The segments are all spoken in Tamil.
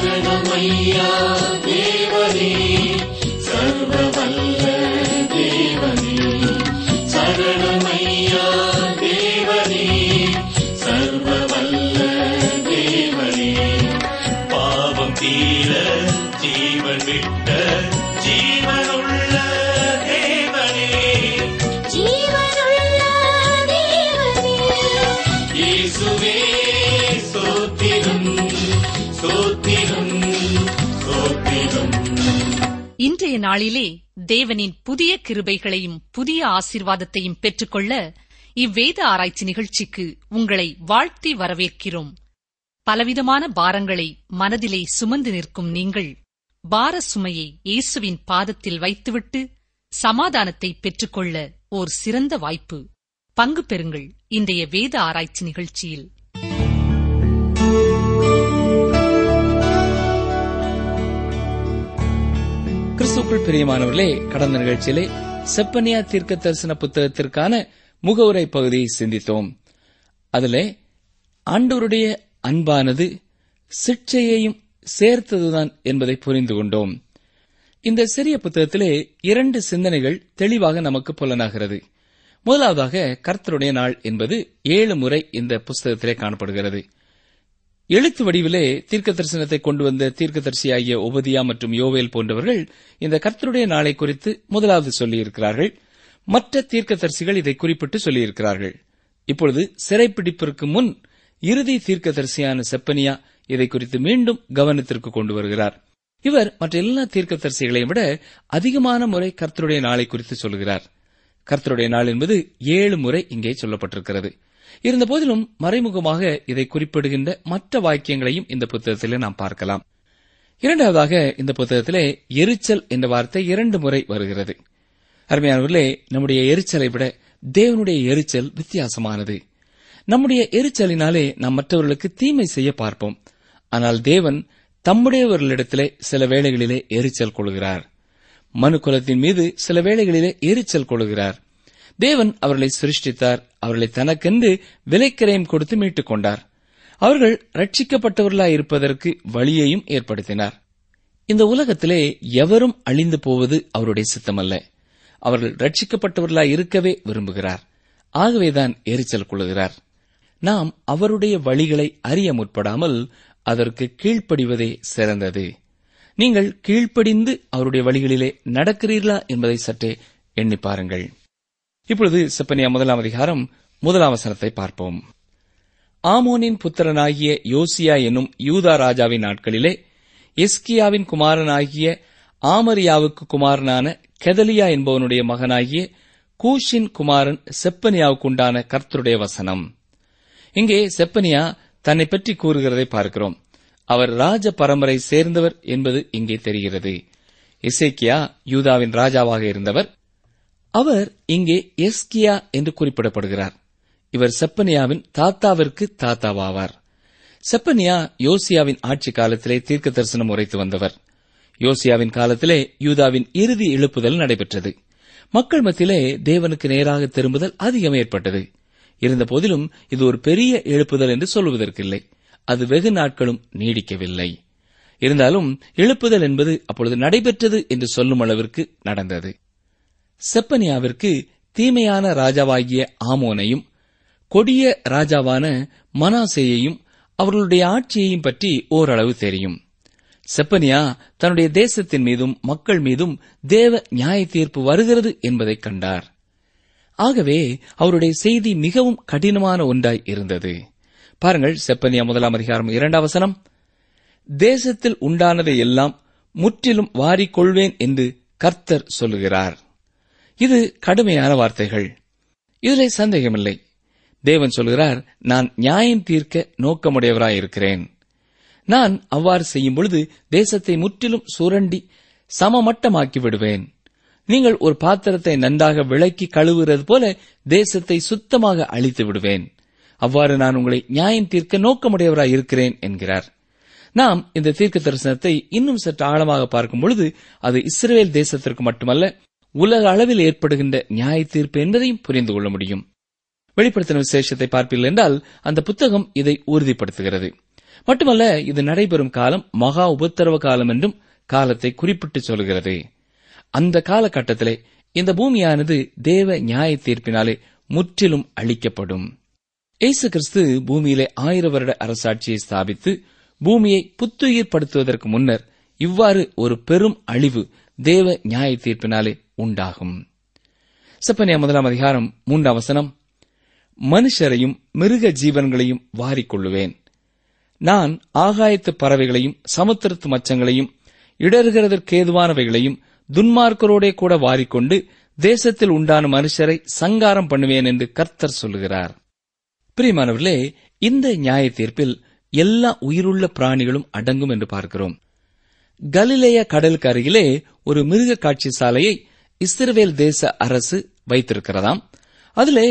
சரணமையா தேவனே சர்வ வல்ல தேவனே சரணமையா தேவனே சர்வ வல்ல தேவனே பாவம் தீர ஜீவன் விட்ட ஜீவனுள்ள தேவனே ஜீவனுள்ள தேவனே இயேசுவே சோத்திரம் சோத்திரம் சோத்திரம் இன்றைய நாளிலே தேவனின் புதிய கிருபைகளையும் புதிய ஆசீர்வாதத்தையும் பெற்றுக்கொள்ள இவ்வேத ஆராய்ச்சி நிகழ்ச்சிக்கு உங்களை வாழ்த்தி வரவேற்கிறோம் பலவிதமான பாரங்களை மனதிலே சுமந்து நிற்கும் நீங்கள் பார சுமையை இயேசுவின் பாதத்தில் வைத்துவிட்டு சமாதானத்தை பெற்றுக்கொள்ள ஓர் சிறந்த வாய்ப்பு பங்கு பெறுங்கள் இன்றைய வேத ஆராய்ச்சி நிகழ்ச்சியில் கிறிஸ்துக்குள் பிரியமானவர்களே கடந்த நிகழ்ச்சியிலே செப்பனியா தீர்க்க தரிசன புத்தகத்திற்கான முகவுரை பகுதியை சிந்தித்தோம் அதிலே ஆண்டவருடைய அன்பானது சிற்சையையும் சேர்த்ததுதான் என்பதை புரிந்து கொண்டோம் இந்த சிறிய புத்தகத்திலே இரண்டு சிந்தனைகள் தெளிவாக நமக்கு புலனாகிறது முதலாவதாக கர்த்தருடைய நாள் என்பது ஏழு முறை இந்த புஸ்தகத்திலே காணப்படுகிறது எழுத்து வடிவிலே தீர்க்க தரிசனத்தை கொண்டு வந்த தீர்க்கதரிசியாகிய உபதியா மற்றும் யோவேல் போன்றவர்கள் இந்த கர்த்தருடைய நாளை குறித்து முதலாவது சொல்லியிருக்கிறார்கள் மற்ற தீர்க்கதரிசிகள் இதை குறிப்பிட்டு சொல்லியிருக்கிறார்கள் இப்பொழுது சிறைப்பிடிப்பிற்கு முன் இறுதி தீர்க்கதரிசியான செப்பனியா இதை குறித்து மீண்டும் கவனத்திற்கு கொண்டு வருகிறார் இவர் மற்ற எல்லா தீர்க்கதரிசிகளையும் விட அதிகமான முறை கர்த்தருடைய நாளை குறித்து சொல்கிறார் கர்த்தருடைய நாள் என்பது ஏழு முறை இங்கே சொல்லப்பட்டிருக்கிறது இருந்தபோதிலும் மறைமுகமாக இதை குறிப்பிடுகின்ற மற்ற வாக்கியங்களையும் இந்த புத்தகத்திலே நாம் பார்க்கலாம் இரண்டாவதாக இந்த புத்தகத்திலே எரிச்சல் என்ற வார்த்தை இரண்டு முறை வருகிறது அருமையானவர்களே நம்முடைய எரிச்சலை விட தேவனுடைய எரிச்சல் வித்தியாசமானது நம்முடைய எரிச்சலினாலே நாம் மற்றவர்களுக்கு தீமை செய்ய பார்ப்போம் ஆனால் தேவன் தம்முடையவர்களிடத்திலே சில வேளைகளிலே எரிச்சல் கொள்கிறார் மனு குலத்தின் மீது சில வேளைகளிலே எரிச்சல் கொள்கிறார் தேவன் அவர்களை சிருஷ்டித்தார் அவர்களை தனக்கென்று விலைக்கிரயம் கொடுத்து மீட்டுக் கொண்டார் அவர்கள் ரட்சிக்கப்பட்டவர்களாய் இருப்பதற்கு வழியையும் ஏற்படுத்தினார் இந்த உலகத்திலே எவரும் அழிந்து போவது அவருடைய சித்தமல்ல அவர்கள் ரட்சிக்கப்பட்டவர்களாய் இருக்கவே விரும்புகிறார் ஆகவேதான் எரிச்சல் கொள்கிறார் நாம் அவருடைய வழிகளை அறிய முற்படாமல் அதற்கு கீழ்ப்படிவதே சிறந்தது நீங்கள் கீழ்ப்படிந்து அவருடைய வழிகளிலே நடக்கிறீர்களா என்பதை சற்றே எண்ணி பாருங்கள் இப்பொழுது செப்பனியா முதலாம் அதிகாரம் முதலாம் வசனத்தை பார்ப்போம் ஆமோனின் புத்திரனாகிய யோசியா என்னும் யூதா ராஜாவின் நாட்களிலே எஸ்கியாவின் குமாரனாகிய ஆமரியாவுக்கு குமாரனான கெதலியா என்பவனுடைய மகனாகிய கூஷின் குமாரன் செப்பனியாவுக்குண்டான கர்த்தருடைய வசனம் இங்கே செப்பனியா தன்னை பற்றி கூறுகிறதை பார்க்கிறோம் அவர் ராஜ பரம்பரை சேர்ந்தவர் என்பது இங்கே தெரிகிறது இசைக்கியா யூதாவின் ராஜாவாக இருந்தவர் அவர் இங்கே எஸ்கியா என்று குறிப்பிடப்படுகிறார் இவர் செப்பனியாவின் தாத்தாவிற்கு தாத்தாவாவார் செப்பனியா யோசியாவின் ஆட்சி காலத்திலே தீர்க்க தரிசனம் உரைத்து வந்தவர் யோசியாவின் காலத்திலே யூதாவின் இறுதி எழுப்புதல் நடைபெற்றது மக்கள் மத்தியிலே தேவனுக்கு நேராக திரும்புதல் அதிகம் ஏற்பட்டது இருந்தபோதிலும் இது ஒரு பெரிய எழுப்புதல் என்று சொல்வதற்கில்லை அது வெகு நாட்களும் நீடிக்கவில்லை இருந்தாலும் எழுப்புதல் என்பது அப்பொழுது நடைபெற்றது என்று சொல்லும் அளவிற்கு நடந்தது செப்பனியாவிற்கு தீமையான ராஜாவாகிய ஆமோனையும் கொடிய ராஜாவான மனாசேயையும் அவர்களுடைய ஆட்சியையும் பற்றி ஓரளவு தெரியும் செப்பனியா தன்னுடைய தேசத்தின் மீதும் மக்கள் மீதும் தேவ நியாய தீர்ப்பு வருகிறது என்பதைக் கண்டார் ஆகவே அவருடைய செய்தி மிகவும் கடினமான ஒன்றாய் இருந்தது பாருங்கள் செப்பனியா முதலாம் அதிகாரம் இரண்டாம் வசனம் தேசத்தில் உண்டானதை எல்லாம் முற்றிலும் வாரிக்கொள்வேன் என்று கர்த்தர் சொல்லுகிறார் இது கடுமையான வார்த்தைகள் இதிலே சந்தேகமில்லை தேவன் சொல்கிறார் நான் நியாயம் தீர்க்க நோக்கமுடையவராயிருக்கிறேன் நான் அவ்வாறு செய்யும் பொழுது தேசத்தை முற்றிலும் சுரண்டி சமமட்டமாக்கி விடுவேன் நீங்கள் ஒரு பாத்திரத்தை நன்றாக விளக்கி கழுவுகிறது போல தேசத்தை சுத்தமாக அழித்து விடுவேன் அவ்வாறு நான் உங்களை நியாயம் தீர்க்க நோக்கமுடையவராய் இருக்கிறேன் என்கிறார் நாம் இந்த தீர்க்க தரிசனத்தை இன்னும் சற்று ஆழமாக பார்க்கும் பொழுது அது இஸ்ரேல் தேசத்திற்கு மட்டுமல்ல உலக அளவில் ஏற்படுகின்ற நியாய தீர்ப்பு என்பதையும் புரிந்து கொள்ள முடியும் வெளிப்படுத்தின விசேஷத்தை பார்ப்பீர்கள் என்றால் அந்த புத்தகம் இதை உறுதிப்படுத்துகிறது மட்டுமல்ல இது நடைபெறும் காலம் மகா உபத்திரவ காலம் என்றும் காலத்தை குறிப்பிட்டு சொல்கிறது அந்த காலகட்டத்திலே இந்த பூமியானது தேவ நியாய தீர்ப்பினாலே முற்றிலும் அழிக்கப்படும் இயேசு கிறிஸ்து பூமியிலே ஆயிர வருட அரசாட்சியை ஸ்தாபித்து பூமியை புத்துயிர்ப்படுத்துவதற்கு முன்னர் இவ்வாறு ஒரு பெரும் அழிவு தேவ நியாய தீர்ப்பினாலே உண்டாகும் செப்பனியா முதலாம் அதிகாரம் மூன்றாம் வசனம் மனுஷரையும் மிருக ஜீவன்களையும் வாரிக்கொள்ளுவேன் நான் ஆகாயத்து பறவைகளையும் சமுத்திரத்து மச்சங்களையும் இடறுகிறதற்கேதுவானவைகளையும் துன்மார்க்கரோடே கூட வாரிக்கொண்டு தேசத்தில் உண்டான மனுஷரை சங்காரம் பண்ணுவேன் என்று கர்த்தர் சொல்லுகிறார் பிரியமானவர்களே இந்த நியாய தீர்ப்பில் எல்லா உயிருள்ள பிராணிகளும் அடங்கும் என்று பார்க்கிறோம் கலிலேய கடலுக்கு அருகிலே ஒரு மிருக காட்சி சாலையை இஸ்ரவேல் தேச அரசு வைத்திருக்கிறதாம் அதிலே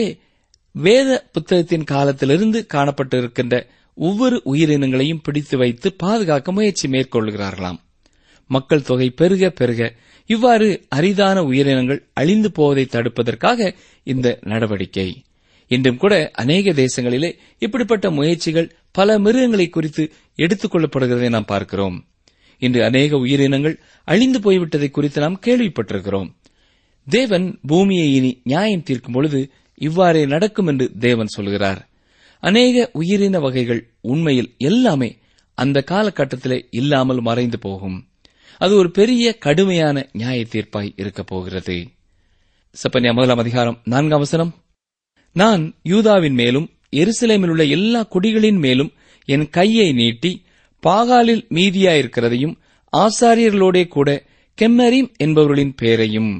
வேத புத்தகத்தின் காலத்திலிருந்து காணப்பட்டு இருக்கின்ற ஒவ்வொரு உயிரினங்களையும் பிடித்து வைத்து பாதுகாக்க முயற்சி மேற்கொள்கிறார்களாம் மக்கள் தொகை பெருக பெருக இவ்வாறு அரிதான உயிரினங்கள் அழிந்து போவதை தடுப்பதற்காக இந்த நடவடிக்கை இன்றும் கூட அநேக தேசங்களிலே இப்படிப்பட்ட முயற்சிகள் பல மிருகங்களை குறித்து எடுத்துக் கொள்ளப்படுகிறதை நாம் பார்க்கிறோம் இன்று அநேக உயிரினங்கள் அழிந்து போய்விட்டதை குறித்து நாம் கேள்விப்பட்டிருக்கிறோம் தேவன் பூமியை இனி நியாயம் தீர்க்கும் பொழுது இவ்வாறே நடக்கும் என்று தேவன் சொல்கிறார் அநேக உயிரின வகைகள் உண்மையில் எல்லாமே அந்த காலகட்டத்திலே இல்லாமல் மறைந்து போகும் அது ஒரு பெரிய கடுமையான நியாய தீர்ப்பாய் இருக்கப் போகிறது சப்பன்யா முதலாம் அதிகாரம் நான்காம் வசனம் நான் யூதாவின் மேலும் எருசலேமில் உள்ள எல்லா குடிகளின் மேலும் என் கையை நீட்டி பாகாலில் மீதியாயிருக்கிறதையும் ஆசாரியர்களோடே கூட கெம்மரீம் என்பவர்களின் பேரையும்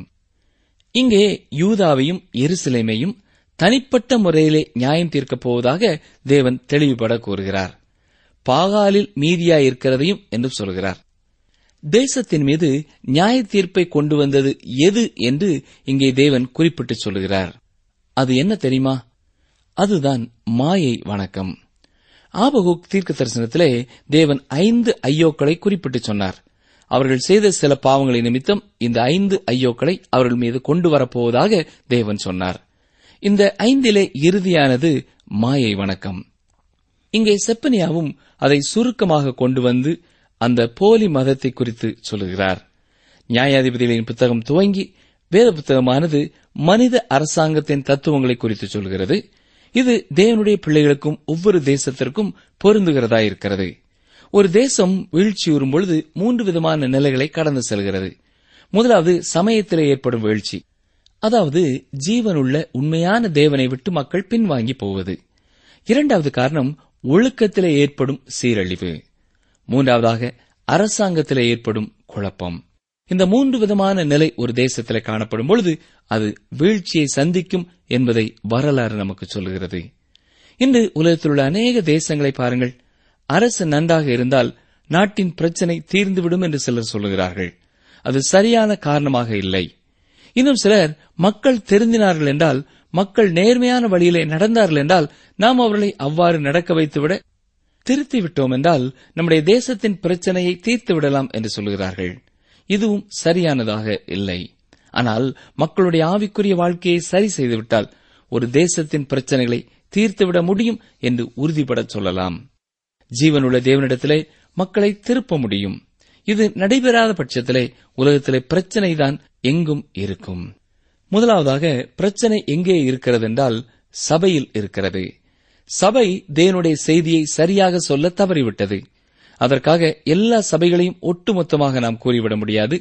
இங்கே யூதாவையும் எருசலேமையும் தனிப்பட்ட முறையிலே நியாயம் தீர்க்கப் போவதாக தேவன் தெளிவுபட கூறுகிறார் பாகாலில் மீதியாயிருக்கிறதையும் என்று சொல்கிறார் தேசத்தின் மீது நியாய தீர்ப்பை கொண்டு வந்தது எது என்று இங்கே தேவன் குறிப்பிட்டு சொல்கிறார் அது என்ன தெரியுமா அதுதான் மாயை வணக்கம் ஆபகுக் தீர்க்க தரிசனத்திலே தேவன் ஐந்து ஐயோக்களை குறிப்பிட்டு சொன்னார் அவர்கள் செய்த சில பாவங்களை நிமித்தம் இந்த ஐந்து ஐயோக்களை அவர்கள் மீது கொண்டு வரப்போவதாக தேவன் சொன்னார் இந்த ஐந்திலே இறுதியானது மாயை வணக்கம் இங்கே செப்பனியாவும் அதை சுருக்கமாக கொண்டு வந்து அந்த போலி மதத்தை குறித்து சொல்லுகிறார் நியாயாதிபதிகளின் புத்தகம் துவங்கி வேத புத்தகமானது மனித அரசாங்கத்தின் தத்துவங்களை குறித்து சொல்கிறது இது தேவனுடைய பிள்ளைகளுக்கும் ஒவ்வொரு தேசத்திற்கும் பொருந்துகிறதா இருக்கிறது ஒரு தேசம் வீழ்ச்சியுறும் பொழுது மூன்று விதமான நிலைகளை கடந்து செல்கிறது முதலாவது சமயத்திலே ஏற்படும் வீழ்ச்சி அதாவது ஜீவனுள்ள உண்மையான தேவனை விட்டு மக்கள் பின்வாங்கி போவது இரண்டாவது காரணம் ஒழுக்கத்திலே ஏற்படும் சீரழிவு மூன்றாவதாக அரசாங்கத்திலே ஏற்படும் குழப்பம் இந்த மூன்று விதமான நிலை ஒரு தேசத்திலே காணப்படும் பொழுது அது வீழ்ச்சியை சந்திக்கும் என்பதை வரலாறு நமக்கு சொல்கிறது இன்று உலகத்தில் உள்ள அநேக தேசங்களை பாருங்கள் அரசு நன்றாக இருந்தால் நாட்டின் பிரச்சனை தீர்ந்துவிடும் என்று சிலர் சொல்லுகிறார்கள் அது சரியான காரணமாக இல்லை இன்னும் சிலர் மக்கள் திருந்தினார்கள் என்றால் மக்கள் நேர்மையான வழியிலே நடந்தார்கள் என்றால் நாம் அவர்களை அவ்வாறு நடக்க வைத்துவிட திருத்தி விட்டோம் என்றால் நம்முடைய தேசத்தின் பிரச்சனையை தீர்த்து விடலாம் என்று சொல்கிறார்கள் இதுவும் சரியானதாக இல்லை ஆனால் மக்களுடைய ஆவிக்குரிய வாழ்க்கையை சரி செய்துவிட்டால் ஒரு தேசத்தின் பிரச்சனைகளை தீர்த்துவிட முடியும் என்று உறுதிபடச் சொல்லலாம் ஜீவனுள்ள தேவனிடத்திலே மக்களை திருப்ப முடியும் இது நடைபெறாத பட்சத்திலே உலகத்திலே பிரச்சனைதான் எங்கும் இருக்கும் முதலாவதாக பிரச்சனை எங்கே இருக்கிறது என்றால் சபையில் இருக்கிறது சபை தேவனுடைய செய்தியை சரியாக சொல்ல தவறிவிட்டது அதற்காக எல்லா சபைகளையும் ஒட்டுமொத்தமாக நாம் கூறிவிட முடியாது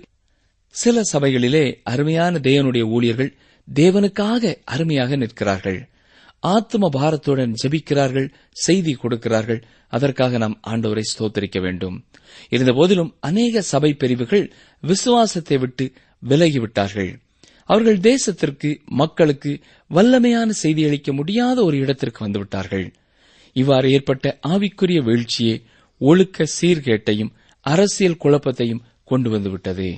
சில சபைகளிலே அருமையான தேவனுடைய ஊழியர்கள் தேவனுக்காக அருமையாக நிற்கிறார்கள் ஆத்ம பாரத்துடன் ஜெபிக்கிறார்கள் செய்தி கொடுக்கிறார்கள் அதற்காக நாம் ஆண்டவரை ஸ்தோத்தரிக்க வேண்டும் இருந்தபோதிலும் அநேக சபை பிரிவுகள் விசுவாசத்தை விட்டு விலகிவிட்டார்கள் அவர்கள் தேசத்திற்கு மக்களுக்கு வல்லமையான செய்தி அளிக்க முடியாத ஒரு இடத்திற்கு வந்துவிட்டார்கள் இவ்வாறு ஏற்பட்ட ஆவிக்குரிய வீழ்ச்சியே ஒழுக்க சீர்கேட்டையும் அரசியல் குழப்பத்தையும் கொண்டு வந்துவிட்டது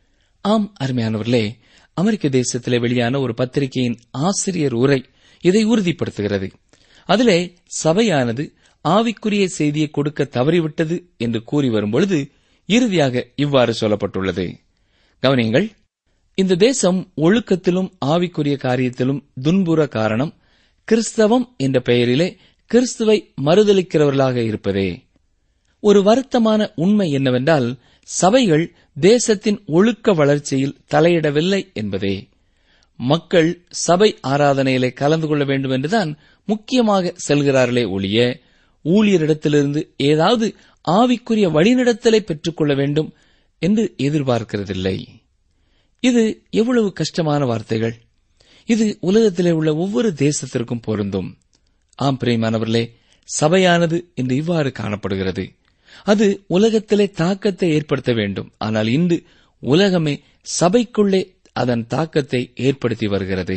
ஆம் அருமையானவர்களே அமெரிக்க தேசத்திலே வெளியான ஒரு பத்திரிகையின் ஆசிரியர் உரை இதை உறுதிப்படுத்துகிறது அதிலே சபையானது ஆவிக்குரிய செய்தியை கொடுக்க தவறிவிட்டது என்று கூறி வரும்பொழுது இறுதியாக இவ்வாறு சொல்லப்பட்டுள்ளது கவனியங்கள் இந்த தேசம் ஒழுக்கத்திலும் ஆவிக்குரிய காரியத்திலும் துன்புற காரணம் கிறிஸ்தவம் என்ற பெயரிலே கிறிஸ்துவை மறுதளிக்கிறவர்களாக இருப்பதே ஒரு வருத்தமான உண்மை என்னவென்றால் சபைகள் தேசத்தின் ஒழுக்க வளர்ச்சியில் தலையிடவில்லை என்பதே மக்கள் சபை ஆராதனையிலே கலந்து கொள்ள வேண்டும் என்றுதான் முக்கியமாக செல்கிறார்களே ஒழிய ஊழியரிடத்திலிருந்து ஏதாவது ஆவிக்குரிய வழிநடத்தலை பெற்றுக்கொள்ள வேண்டும் என்று எதிர்பார்க்கிறதில்லை இது எவ்வளவு கஷ்டமான வார்த்தைகள் இது உலகத்திலே உள்ள ஒவ்வொரு தேசத்திற்கும் பொருந்தும் ஆம் பிரியமானவர்களே சபையானது இன்று இவ்வாறு காணப்படுகிறது அது உலகத்திலே தாக்கத்தை ஏற்படுத்த வேண்டும் ஆனால் இன்று உலகமே சபைக்குள்ளே அதன் தாக்கத்தை ஏற்படுத்தி வருகிறது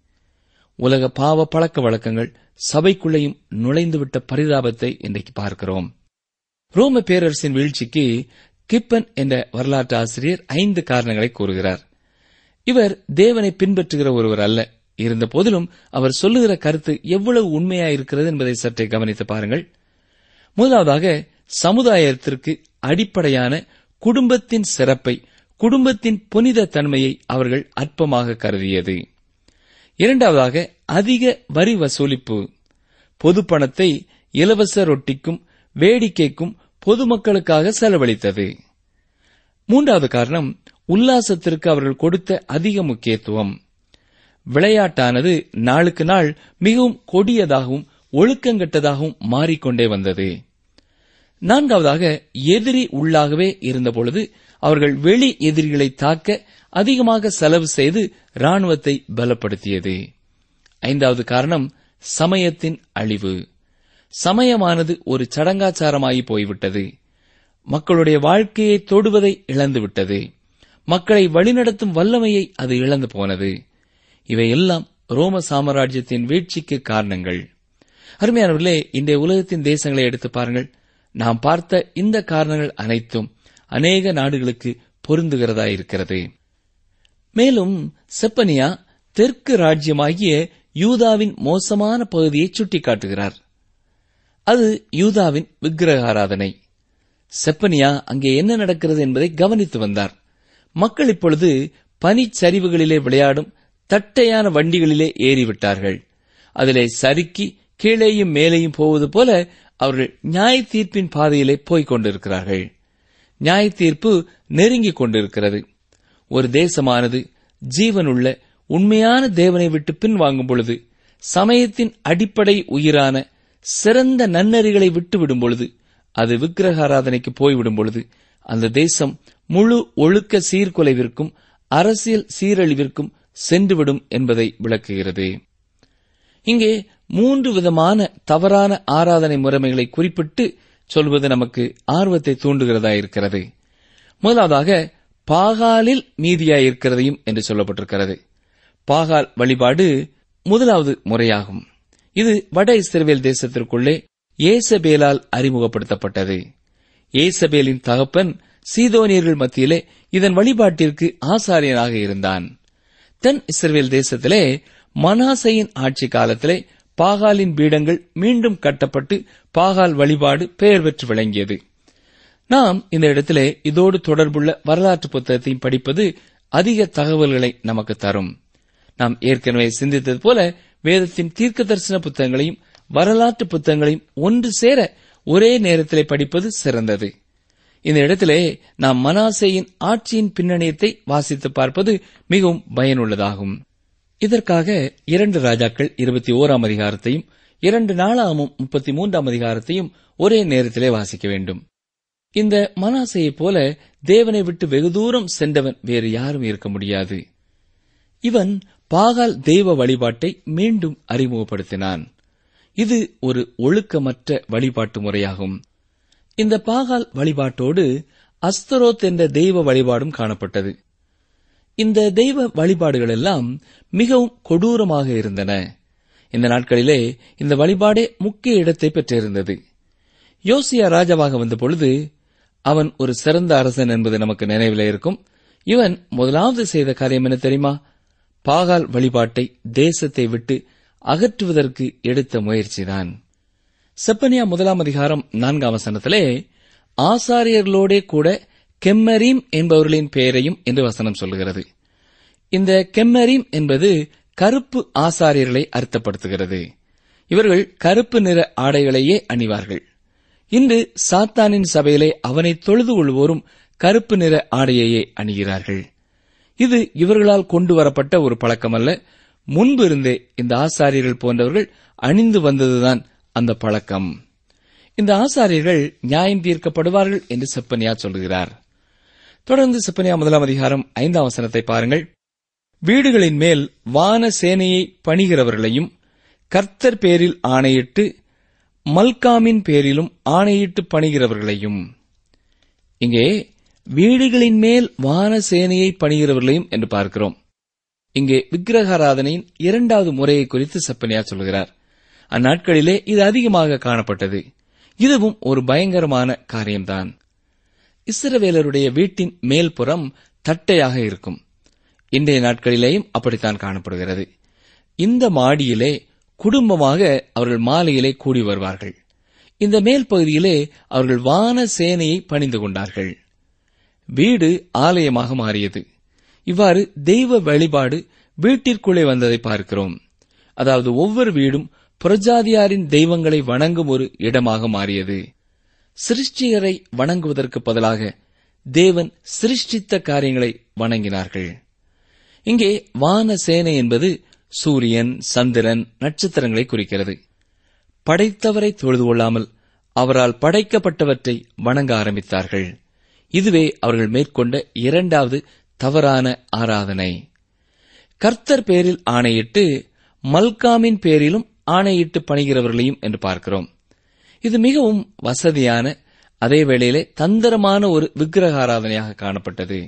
உலக பாவ பழக்க வழக்கங்கள் சபைக்குள்ளேயும் நுழைந்துவிட்ட பரிதாபத்தை இன்றைக்கு பார்க்கிறோம் ரோம பேரரசின் வீழ்ச்சிக்கு கிப்பன் என்ற வரலாற்று ஆசிரியர் ஐந்து காரணங்களை கூறுகிறார் இவர் தேவனை பின்பற்றுகிற ஒருவர் அல்ல இருந்த போதிலும் அவர் சொல்லுகிற கருத்து எவ்வளவு உண்மையாயிருக்கிறது என்பதை சற்றே கவனித்து பாருங்கள் முதலாவதாக சமுதாயத்திற்கு அடிப்படையான குடும்பத்தின் சிறப்பை குடும்பத்தின் புனித தன்மையை அவர்கள் அற்பமாக கருதியது இரண்டாவதாக அதிக வரி வசூலிப்பு பொது பணத்தை இலவச ரொட்டிக்கும் வேடிக்கைக்கும் பொதுமக்களுக்காக செலவழித்தது மூன்றாவது காரணம் உல்லாசத்திற்கு அவர்கள் கொடுத்த அதிக முக்கியத்துவம் விளையாட்டானது நாளுக்கு நாள் மிகவும் கொடியதாகவும் ஒழுக்கங்கெட்டதாகவும் மாறிக்கொண்டே வந்தது நான்காவதாக எதிரி உள்ளாகவே இருந்தபொழுது அவர்கள் வெளி எதிரிகளை தாக்க அதிகமாக செலவு செய்து ராணுவத்தை பலப்படுத்தியது ஐந்தாவது காரணம் சமயத்தின் அழிவு சமயமானது ஒரு சடங்காச்சாரமாகி போய்விட்டது மக்களுடைய வாழ்க்கையை தொடுவதை இழந்துவிட்டது மக்களை வழிநடத்தும் வல்லமையை அது இழந்து போனது இவையெல்லாம் ரோம சாம்ராஜ்யத்தின் வீழ்ச்சிக்கு காரணங்கள் அருமையானவர்களே இன்றைய உலகத்தின் தேசங்களை எடுத்து பாருங்கள் நாம் பார்த்த இந்த காரணங்கள் அனைத்தும் அநேக நாடுகளுக்கு பொருந்துகிறதா இருக்கிறது மேலும் செப்பனியா தெற்கு ராஜ்யமாகிய யூதாவின் மோசமான பகுதியை சுட்டிக்காட்டுகிறார் அது யூதாவின் விக்கிரக ஆராதனை செப்பனியா அங்கே என்ன நடக்கிறது என்பதை கவனித்து வந்தார் மக்கள் இப்பொழுது பனிச்சரிவுகளிலே விளையாடும் தட்டையான வண்டிகளிலே ஏறிவிட்டார்கள் அதிலே சறுக்கி கீழேயும் மேலேயும் போவது போல அவர்கள் நியாய தீர்ப்பின் பாதையிலே போய்க் கொண்டிருக்கிறார்கள் நியாய தீர்ப்பு நெருங்கிக் கொண்டிருக்கிறது ஒரு தேசமானது ஜீவனுள்ள உண்மையான தேவனை விட்டு பின்வாங்கும் பொழுது சமயத்தின் அடிப்படை உயிரான சிறந்த நன்னறிகளை விட்டுவிடும் பொழுது அது விக்கிரக ஆராதனைக்கு போய்விடும் பொழுது அந்த தேசம் முழு ஒழுக்க சீர்குலைவிற்கும் அரசியல் சீரழிவிற்கும் சென்றுவிடும் என்பதை விளக்குகிறது இங்கே மூன்று விதமான தவறான ஆராதனை முறைமைகளை குறிப்பிட்டு சொல்வது நமக்கு ஆர்வத்தை தூண்டுகிறதா இருக்கிறது முதலாவதாக பாகாலில் மீதியாயிருக்கிறதையும் என்று சொல்லப்பட்டிருக்கிறது பாகால் வழிபாடு முதலாவது முறையாகும் இது வட இஸ்ரவேல் தேசத்திற்குள்ளே ஏசபேலால் அறிமுகப்படுத்தப்பட்டது ஏசபேலின் தகப்பன் சீதோனியர்கள் மத்தியிலே இதன் வழிபாட்டிற்கு ஆசாரியனாக இருந்தான் தென் இஸ்ரவேல் தேசத்திலே மனாசையின் ஆட்சி காலத்திலே பாகாலின் பீடங்கள் மீண்டும் கட்டப்பட்டு பாகால் வழிபாடு பெயர் பெற்று விளங்கியது நாம் இந்த இடத்திலே இதோடு தொடர்புள்ள வரலாற்று புத்தகத்தையும் படிப்பது அதிக தகவல்களை நமக்கு தரும் நாம் ஏற்கனவே சிந்தித்தது போல வேதத்தின் தீர்க்க தரிசன புத்தகங்களையும் வரலாற்று புத்தகங்களையும் ஒன்று சேர ஒரே நேரத்திலே படிப்பது சிறந்தது இந்த இடத்திலே நாம் மனாசேயின் ஆட்சியின் பின்னணியத்தை வாசித்து பார்ப்பது மிகவும் பயனுள்ளதாகும் இதற்காக இரண்டு ராஜாக்கள் இருபத்தி ஓராம் அதிகாரத்தையும் இரண்டு நாளாமும் முப்பத்தி மூன்றாம் அதிகாரத்தையும் ஒரே நேரத்திலே வாசிக்க வேண்டும் இந்த மனாசையைப் போல தேவனை விட்டு வெகு தூரம் சென்றவன் வேறு யாரும் இருக்க முடியாது இவன் பாகால் தெய்வ வழிபாட்டை மீண்டும் அறிமுகப்படுத்தினான் இது ஒரு ஒழுக்கமற்ற வழிபாட்டு முறையாகும் இந்த பாகால் வழிபாட்டோடு அஸ்தரோத் என்ற தெய்வ வழிபாடும் காணப்பட்டது இந்த தெய்வ வழிபாடுகள் எல்லாம் மிகவும் கொடூரமாக இருந்தன இந்த நாட்களிலே இந்த வழிபாடே முக்கிய இடத்தை பெற்றிருந்தது யோசியா ராஜாவாக வந்த பொழுது அவன் ஒரு சிறந்த அரசன் என்பது நமக்கு நினைவில் இருக்கும் இவன் முதலாவது செய்த காரியம் என்ன தெரியுமா பாகால் வழிபாட்டை தேசத்தை விட்டு அகற்றுவதற்கு எடுத்த முயற்சிதான் செப்பனியா முதலாம் அதிகாரம் நான்காம் வசனத்திலே ஆசாரியர்களோடே கூட கெம்மரீம் என்பவர்களின் பெயரையும் என்று வசனம் சொல்கிறது இந்த கெம்மரீம் என்பது கருப்பு ஆசாரியர்களை அர்த்தப்படுத்துகிறது இவர்கள் கருப்பு நிற ஆடைகளையே அணிவார்கள் இன்று சாத்தானின் சபையிலே அவனை தொழுது கொள்வோரும் கருப்பு நிற ஆடையையே அணிகிறார்கள் இது இவர்களால் கொண்டு வரப்பட்ட ஒரு பழக்கமல்ல முன்பு இருந்தே இந்த ஆசாரியர்கள் போன்றவர்கள் அணிந்து வந்ததுதான் அந்த பழக்கம் இந்த ஆசாரியர்கள் நியாயம் தீர்க்கப்படுவார்கள் என்று செப்பனியா சொல்கிறார் தொடர்ந்து செப்பனியா முதலாம் அதிகாரம் ஐந்தாம் வசனத்தை பாருங்கள் வீடுகளின் மேல் வான சேனையை பணிகிறவர்களையும் கர்த்தர் பேரில் ஆணையிட்டு மல்காமின் பேரிலும் ஆணையிட்டு பணிகிறவர்களையும் இங்கே வீடுகளின் மேல் வான சேனையை பணிகிறவர்களையும் என்று பார்க்கிறோம் இங்கே விக்கிரகாராதனையின் இரண்டாவது முறையை குறித்து செப்பனியா சொல்கிறார் அந்நாட்களிலே இது அதிகமாக காணப்பட்டது இதுவும் ஒரு பயங்கரமான காரியம்தான் இஸ்ரவேலருடைய வீட்டின் மேல்புறம் தட்டையாக இருக்கும் இன்றைய நாட்களிலேயும் அப்படித்தான் காணப்படுகிறது இந்த மாடியிலே குடும்பமாக அவர்கள் மாலையிலே கூடி வருவார்கள் இந்த மேல் பகுதியிலே அவர்கள் வான சேனையை பணிந்து கொண்டார்கள் வீடு ஆலயமாக மாறியது இவ்வாறு தெய்வ வழிபாடு வீட்டிற்குள்ளே வந்ததை பார்க்கிறோம் அதாவது ஒவ்வொரு வீடும் புரஜாதியாரின் தெய்வங்களை வணங்கும் ஒரு இடமாக மாறியது சிருஷ்டிகரை வணங்குவதற்கு பதிலாக தேவன் சிருஷ்டித்த காரியங்களை வணங்கினார்கள் இங்கே வான சேனை என்பது சூரியன் சந்திரன் நட்சத்திரங்களை குறிக்கிறது படைத்தவரை தொழுது கொள்ளாமல் அவரால் படைக்கப்பட்டவற்றை வணங்க ஆரம்பித்தார்கள் இதுவே அவர்கள் மேற்கொண்ட இரண்டாவது தவறான ஆராதனை கர்த்தர் பேரில் ஆணையிட்டு மல்காமின் பேரிலும் ஆணையிட்டு பணிகிறவர்களையும் என்று பார்க்கிறோம் இது மிகவும் வசதியான அதே வேளையிலே தந்திரமான ஒரு விக்கிரகாராதனையாக காணப்பட்டது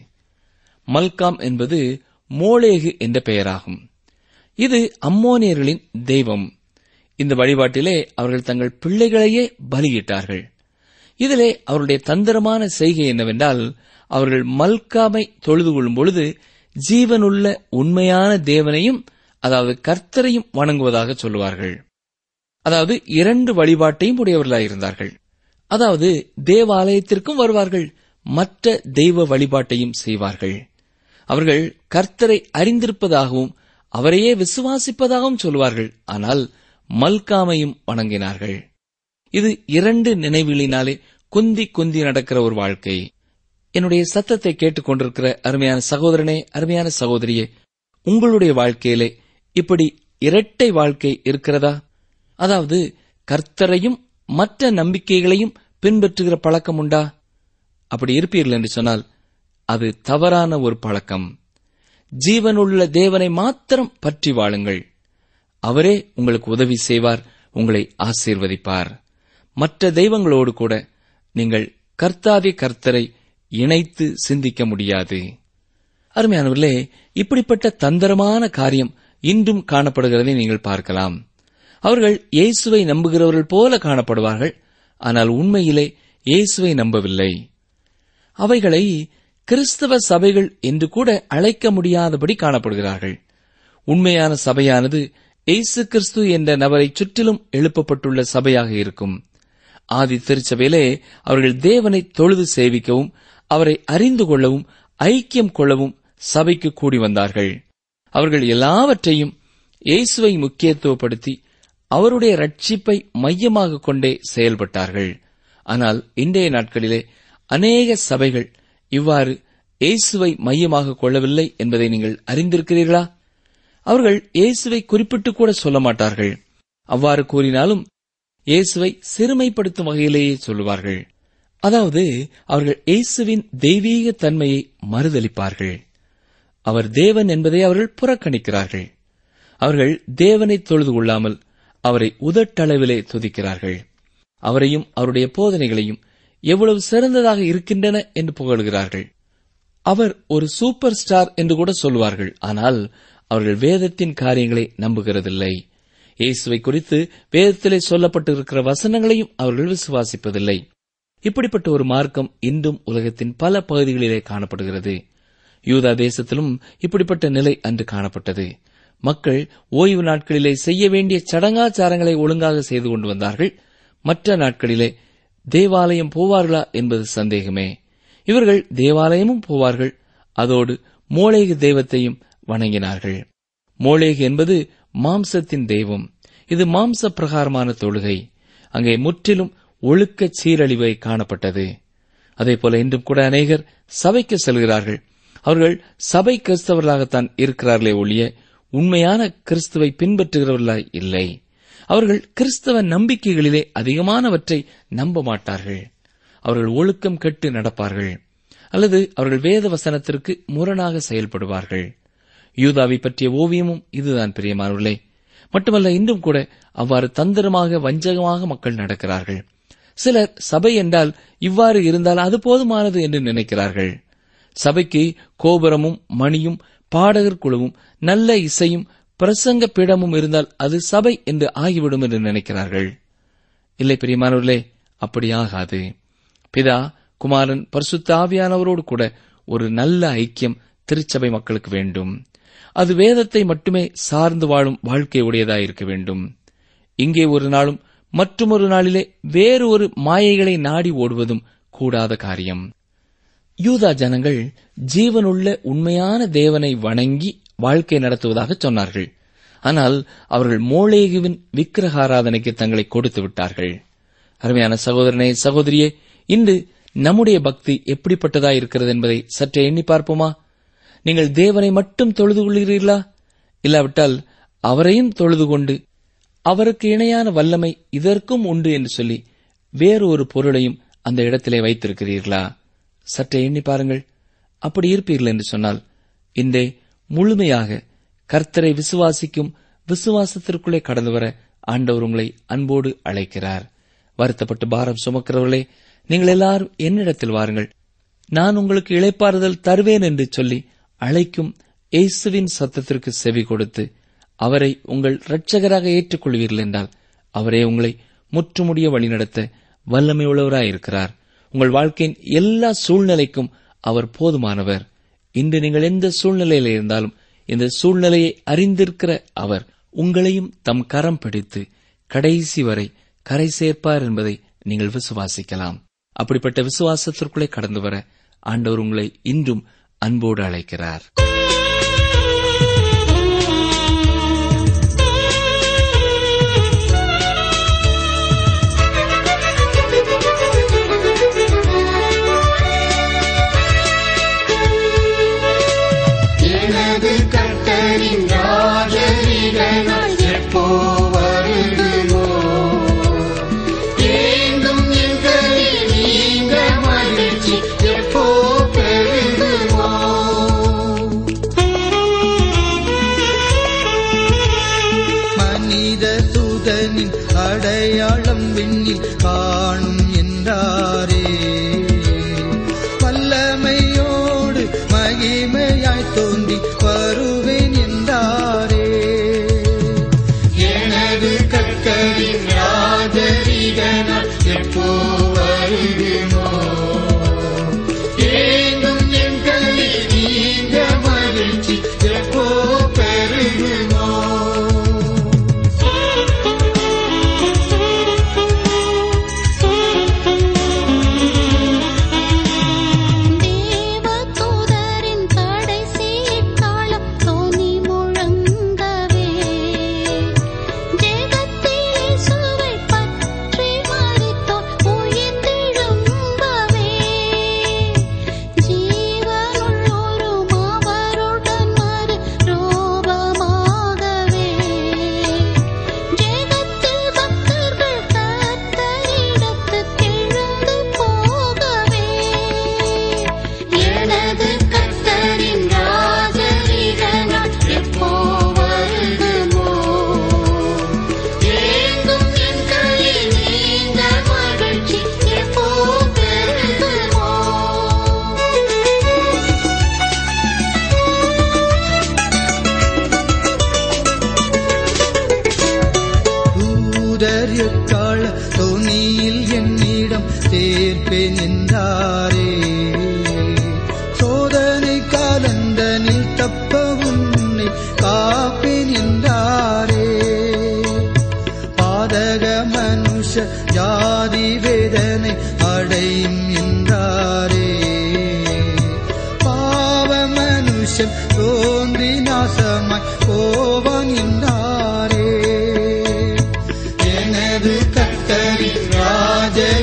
மல்காம் என்பது மோளேகு என்ற பெயராகும் இது அம்மோனியர்களின் தெய்வம் இந்த வழிபாட்டிலே அவர்கள் தங்கள் பிள்ளைகளையே பலியிட்டார்கள் இதிலே அவருடைய தந்திரமான செய்கை என்னவென்றால் அவர்கள் மல்காமை தொழுது கொள்ளும் பொழுது ஜீவனுள்ள உண்மையான தேவனையும் அதாவது கர்த்தரையும் வணங்குவதாக சொல்லுவார்கள் அதாவது இரண்டு வழிபாட்டையும் உடையவர்களாயிருந்தார்கள் அதாவது தேவாலயத்திற்கும் வருவார்கள் மற்ற தெய்வ வழிபாட்டையும் செய்வார்கள் அவர்கள் கர்த்தரை அறிந்திருப்பதாகவும் அவரையே விசுவாசிப்பதாகவும் சொல்வார்கள் ஆனால் மல்காமையும் வணங்கினார்கள் இது இரண்டு நினைவுகளினாலே குந்தி குந்தி நடக்கிற ஒரு வாழ்க்கை என்னுடைய சத்தத்தை கேட்டுக் கொண்டிருக்கிற அருமையான சகோதரனே அருமையான சகோதரியே உங்களுடைய வாழ்க்கையிலே இப்படி இரட்டை வாழ்க்கை இருக்கிறதா அதாவது கர்த்தரையும் மற்ற நம்பிக்கைகளையும் பின்பற்றுகிற பழக்கம் உண்டா அப்படி இருப்பீர்கள் என்று சொன்னால் அது தவறான ஒரு பழக்கம் ஜீவனுள்ள தேவனை மாத்திரம் பற்றி வாழுங்கள் அவரே உங்களுக்கு உதவி செய்வார் உங்களை ஆசீர்வதிப்பார் மற்ற தெய்வங்களோடு கூட நீங்கள் கர்த்தாதி கர்த்தரை இணைத்து சிந்திக்க முடியாது அருமையானவர்களே இப்படிப்பட்ட தந்திரமான காரியம் இன்றும் காணப்படுகிறதை நீங்கள் பார்க்கலாம் அவர்கள் இயேசுவை நம்புகிறவர்கள் போல காணப்படுவார்கள் ஆனால் உண்மையிலே இயேசுவை நம்பவில்லை அவைகளை கிறிஸ்தவ சபைகள் என்று கூட அழைக்க முடியாதபடி காணப்படுகிறார்கள் உண்மையான சபையானது இயேசு கிறிஸ்து என்ற நபரை சுற்றிலும் எழுப்பப்பட்டுள்ள சபையாக இருக்கும் ஆதி திருச்சபையிலே அவர்கள் தேவனை தொழுது சேவிக்கவும் அவரை அறிந்து கொள்ளவும் ஐக்கியம் கொள்ளவும் சபைக்கு கூடி வந்தார்கள் அவர்கள் எல்லாவற்றையும் இயேசுவை முக்கியத்துவப்படுத்தி அவருடைய ரட்சிப்பை மையமாக கொண்டே செயல்பட்டார்கள் ஆனால் இன்றைய நாட்களிலே அநேக சபைகள் இவ்வாறு இயேசுவை மையமாக கொள்ளவில்லை என்பதை நீங்கள் அறிந்திருக்கிறீர்களா அவர்கள் இயேசுவை குறிப்பிட்டு கூட சொல்ல மாட்டார்கள் அவ்வாறு கூறினாலும் இயேசுவை சிறுமைப்படுத்தும் வகையிலேயே சொல்லுவார்கள் அதாவது அவர்கள் இயேசுவின் தெய்வீக தன்மையை மறுதலிப்பார்கள் அவர் தேவன் என்பதை அவர்கள் புறக்கணிக்கிறார்கள் அவர்கள் தேவனை தொழுது கொள்ளாமல் அவரை உதட்டளவிலே துதிக்கிறார்கள் அவரையும் அவருடைய போதனைகளையும் எவ்வளவு சிறந்ததாக இருக்கின்றன என்று புகழ்கிறார்கள் அவர் ஒரு சூப்பர் ஸ்டார் என்று கூட சொல்வார்கள் ஆனால் அவர்கள் வேதத்தின் காரியங்களை நம்புகிறதில்லை இயேசுவை குறித்து வேதத்திலே சொல்லப்பட்டிருக்கிற வசனங்களையும் அவர்கள் விசுவாசிப்பதில்லை இப்படிப்பட்ட ஒரு மார்க்கம் இன்றும் உலகத்தின் பல பகுதிகளிலே காணப்படுகிறது யூதா தேசத்திலும் இப்படிப்பட்ட நிலை அன்று காணப்பட்டது மக்கள் ஓய்வு நாட்களிலே செய்ய வேண்டிய சடங்காச்சாரங்களை ஒழுங்காக செய்து கொண்டு வந்தார்கள் மற்ற நாட்களிலே தேவாலயம் போவார்களா என்பது சந்தேகமே இவர்கள் தேவாலயமும் போவார்கள் அதோடு மோளேகு தெய்வத்தையும் வணங்கினார்கள் மோளேகு என்பது மாம்சத்தின் தெய்வம் இது மாம்ச பிரகாரமான தொழுகை அங்கே முற்றிலும் ஒழுக்க சீரழிவை காணப்பட்டது அதேபோல இன்றும் கூட அநேகர் சபைக்கு செல்கிறார்கள் அவர்கள் சபை கிறிஸ்தவர்களாகத்தான் இருக்கிறார்களே ஒழிய உண்மையான கிறிஸ்துவை பின்பற்றுகிறவர்களாய் இல்லை அவர்கள் கிறிஸ்தவ நம்பிக்கைகளிலே அதிகமானவற்றை நம்ப மாட்டார்கள் அவர்கள் ஒழுக்கம் கெட்டு நடப்பார்கள் அல்லது அவர்கள் வேத வசனத்திற்கு முரணாக செயல்படுவார்கள் யூதாவை பற்றிய ஓவியமும் இதுதான் பிரியமானவர்களே மட்டுமல்ல இன்றும் கூட அவ்வாறு தந்திரமாக வஞ்சகமாக மக்கள் நடக்கிறார்கள் சிலர் சபை என்றால் இவ்வாறு இருந்தால் அது போதுமானது என்று நினைக்கிறார்கள் சபைக்கு கோபுரமும் மணியும் பாடகர் குழுவும் நல்ல இசையும் பிரசங்க பீடமும் இருந்தால் அது சபை என்று ஆகிவிடும் என்று நினைக்கிறார்கள் இல்லை பிரியமானவர்களே அப்படி ஆகாது பிதா குமாரன் பரிசுத்த ஆவியானவரோடு கூட ஒரு நல்ல ஐக்கியம் திருச்சபை மக்களுக்கு வேண்டும் அது வேதத்தை மட்டுமே சார்ந்து வாழும் வாழ்க்கை உடையதாயிருக்க வேண்டும் இங்கே ஒரு நாளும் மற்றொரு நாளிலே வேறு ஒரு மாயைகளை நாடி ஓடுவதும் கூடாத காரியம் யூதா ஜனங்கள் ஜீவனுள்ள உண்மையான தேவனை வணங்கி வாழ்க்கை நடத்துவதாக சொன்னார்கள் ஆனால் அவர்கள் மோளேகுவின் விக்கிரகாராதனைக்கு தங்களை கொடுத்து விட்டார்கள் அருமையான சகோதரனே சகோதரியே இன்று நம்முடைய பக்தி எப்படிப்பட்டதா இருக்கிறது என்பதை சற்றே எண்ணி பார்ப்போமா நீங்கள் தேவனை மட்டும் தொழுது கொள்கிறீர்களா இல்லாவிட்டால் அவரையும் தொழுது கொண்டு அவருக்கு இணையான வல்லமை இதற்கும் உண்டு என்று சொல்லி வேறு ஒரு பொருளையும் அந்த இடத்திலே வைத்திருக்கிறீர்களா சற்றே எண்ணி பாருங்கள் அப்படி இருப்பீர்கள் என்று சொன்னால் இன்றே முழுமையாக கர்த்தரை விசுவாசிக்கும் விசுவாசத்திற்குள்ளே கடந்து வர ஆண்டவர் உங்களை அன்போடு அழைக்கிறார் வருத்தப்பட்டு பாரம் சுமக்கிறவர்களே நீங்கள் எல்லாரும் என்னிடத்தில் வாருங்கள் நான் உங்களுக்கு இளைப்பாறுதல் தருவேன் என்று சொல்லி அழைக்கும் இயேசுவின் சத்தத்திற்கு செவி கொடுத்து அவரை உங்கள் இரட்சகராக ஏற்றுக்கொள்வீர்கள் என்றால் அவரே உங்களை முற்றுமுடிய வழிநடத்த வல்லமை உள்ளவராயிருக்கிறார் உங்கள் வாழ்க்கையின் எல்லா சூழ்நிலைக்கும் அவர் போதுமானவர் இன்று நீங்கள் எந்த சூழ்நிலையில் இருந்தாலும் இந்த சூழ்நிலையை அறிந்திருக்கிற அவர் உங்களையும் தம் கரம் பிடித்து கடைசி வரை கரை சேர்ப்பார் என்பதை நீங்கள் விசுவாசிக்கலாம் அப்படிப்பட்ட விசுவாசத்திற்குள்ளே கடந்து வர ஆண்டவர் உங்களை இன்றும் அன்போடு அழைக்கிறார் எனது கர்த்தரின் ராஜரீக நாள் எப்போ வருகுமோ ஏங்கும் எங்களில் நீங்க மகிழ்ச்சி எப்போ பெருகுமோ மனித சுதனின் அடையாளம் விண்ணில் காணும் என்றாரே வல்லமையோடு மகிமையாய் தோன்றி வருவேன் என்றாரே எனது கர்த்தரின் ராஜரீக நாள் எப்போ வருகுமோ ஏங்கும் எங்களில் நீங்க மகிழ்ச்சி எப்போ பெருகுமோ தேவதூதரின் கடைசி காலம் தொனி முழங்கவே ஜெகத்திலே சுவை பற்றி மரித்தோர் உயிர்த்தெழும்பவே ஜீவனுள்ளோரும் அவருடன் மறு ரூபமாகவே ஜெகத்தில் பக்தர்கள் கர்த்தரிடத்துக்கு எழுந்து போகவே எனது கர்த்தரின் ராஜரீக நாள் எப்போ வருகுமோ ஏங்கும் எங்களில் நீங்க மகிழ்ச்சி எப்போ பெருகுமோ தூதர் எக்கால தொனியில் என்னிடம் சேர்ப்பேன் என்றாரே சோதனை காலந்தனில் தப்ப உன்னை காப்பேன் என்றாரே பாதக மனுஷ ஜாதி வேதனை அடையும் என்றாரே பாவ மனுஷன் தோன்றி நாசமாய் போவான் என்றாரே எனது கத்தரின் ராஜ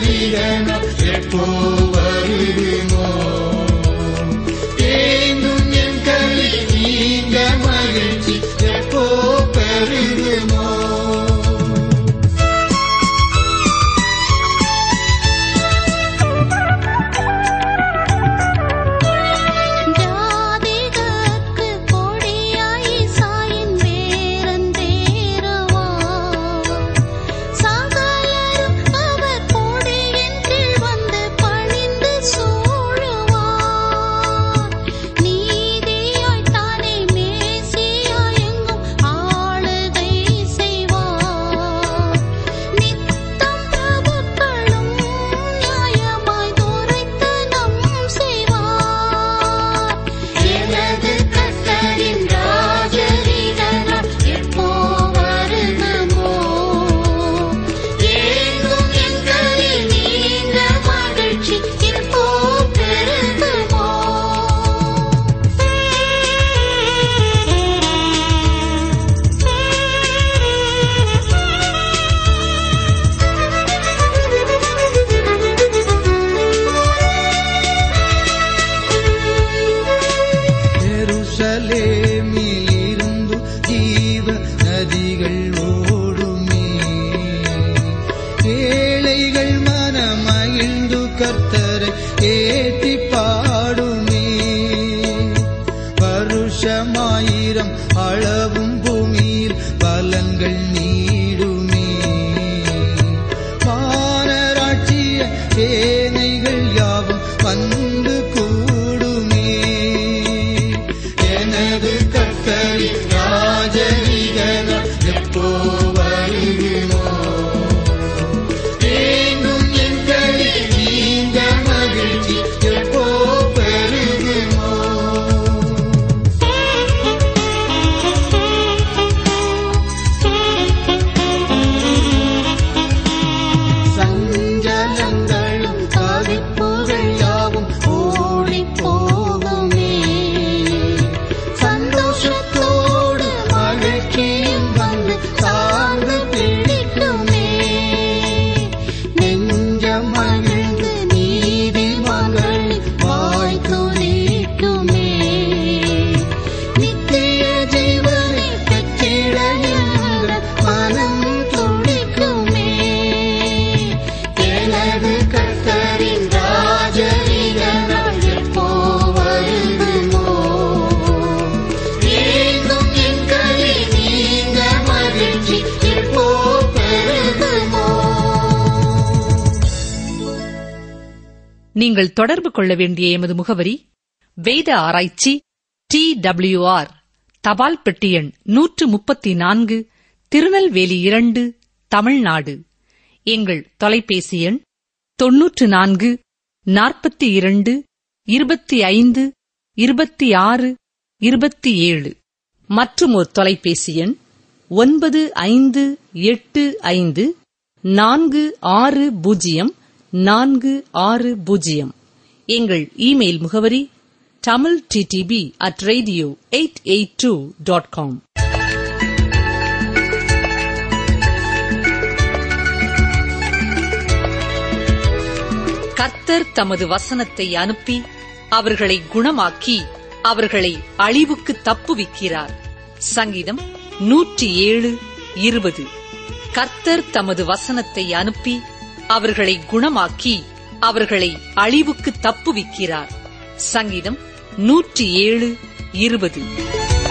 பாடுமே வருஷமாயிரம் அளவும் பூமியில் பலன்கள் நீடுமே வானராட்சிய சேனைகள் யாவும் வந்து கூடுமே எனது கத்தரின் ராஜரிகனால் எப்போ வருகுமோ தேங்கும் எங்களில் நீங்க மகிழ்ச்சி எப்போ பெருகுமோ சஞ்சலங்களும் தவிப்புகள் யாவும் ஓடிப் போகுமே சந்தோஷத்தோடு மகிழ்ச்சியும் வந்து சார்ந்து பிடிக்குமே நெஞ்ச மகிழ்ந்து நீதி மகள் வாய் துணிக்குமே நித்திய ஜீவனை பெற்றிட என்ற மனம் துடிக்குமே எனது கர்த்தரின் ராஜரிகனால் எப்போ வருகுமோ ஏங்கும் என் களி நீங்க மகிழ்ச்சி எப்போ பெருகுமோ நீங்கள் தொடர்பு கொள்ள வேண்டிய எமது முகவரி வேத ஆராய்ச்சி டி டபிள்யூஆர் தபால் பெட்டி எண் நூற்று முப்பத்தி நான்கு திருநெல்வேலி இரண்டு தமிழ்நாடு எங்கள் தொலைபேசி எண் தொன்னூற்று நான்கு நாற்பத்தி இரண்டு இருபத்தி ஐந்து இருபத்தி ஆறு இருபத்தி ஏழு மற்றும் ஒரு தொலைபேசி எண் ஒன்பது ஐந்து எட்டு ஐந்து நான்கு ஆறு பூஜ்ஜியம் நான்கு ஆறு பூஜ்ஜியம் எங்கள் இமெயில் முகவரி Tamil DTP at radio eight eight two dot com கர்த்தர் தமது வசனத்தை அனுப்பி அவர்களை குணமாக்கி அவர்களை அழிவுக்கு தப்புவிக்கிறார் சங்கீதம் நூற்றி ஏழு இருபது கர்த்தர் தமது வசனத்தை அனுப்பி அவர்களை குணமாக்கி அவர்களை அழிவுக்கு தப்புவிக்கிறார் சங்கீதம் நூற்றி ஏழு இருபது